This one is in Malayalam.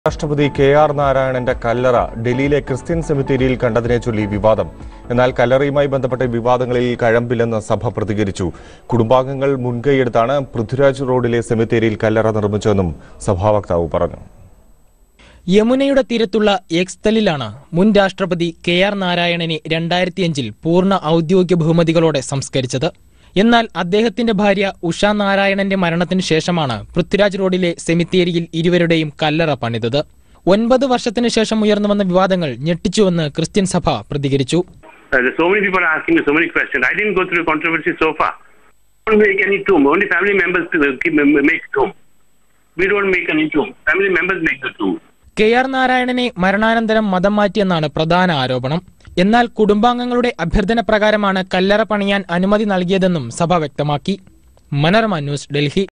രാഷ്ട്രപതി കെ ആർ നാരായണന്റെ കല്ലറ ഡൽഹിയിലെ ക്രിസ്ത്യൻ സെമിത്തേരിയിൽ കണ്ടതിനെ ചൊല്ലി വിവാദം എന്നാൽ കല്ലറയുമായി ബന്ധപ്പെട്ട വിവാദങ്ങളിൽ കഴമ്പില്ലെന്ന് സഭ പ്രതികരിച്ചു കുടുംബാംഗങ്ങൾ മുൻകൈയെടുത്താണ് പൃഥ്വിരാജ് റോഡിലെ സെമിത്തേരിയിൽ കല്ലറ നിർമ്മിച്ചതെന്നും സഭാവക്താവ് പറഞ്ഞു യമുനയുടെ തീരത്തുള്ള എക്സ്തലിലാണ് മുൻ രാഷ്ട്രപതി കെ ആർ നാരായണനെ രണ്ടായിരത്തിയഞ്ചിൽ പൂർണ്ണ ഔദ്യോഗിക ബഹുമതികളോടെ സംസ്കരിച്ചത് എന്നാൽ അദ്ദേഹത്തിന്റെ ഭാര്യ ഉഷ നാരായണന്റെ മരണത്തിന് ശേഷമാണ് പൃഥ്വിരാജ് റോഡിലെ സെമിത്തേരിയിൽ ഇരുവരുടെയും കല്ലറ പണിതത് ഒൻപത് വർഷത്തിന് ശേഷം ഉയർന്നു വന്ന വിവാദങ്ങൾ ഞെട്ടിച്ചുവെന്ന് ക്രിസ്ത്യൻ സഭ പ്രതികരിച്ചു Uh, there's so many people are asking me so many questions. I didn't go through the controversy so far. We don't make any tomb. Only family members to keep, make tomb. We don't make any tomb. Family members make the tomb. K R നാരായണനെ മരണാനന്തരം മതം മാറ്റിയെന്നാണ് പ്രധാന ആരോപണം എന്നാൽ കുടുംബാംഗങ്ങളുടെ അഭ്യർത്ഥന പ്രകാരമാണ് കല്ലറ പണിയാൻ അനുമതി നൽകിയതെന്നും സഭ വ്യക്തമാക്കി മനോരമ ന്യൂസ് ഡൽഹി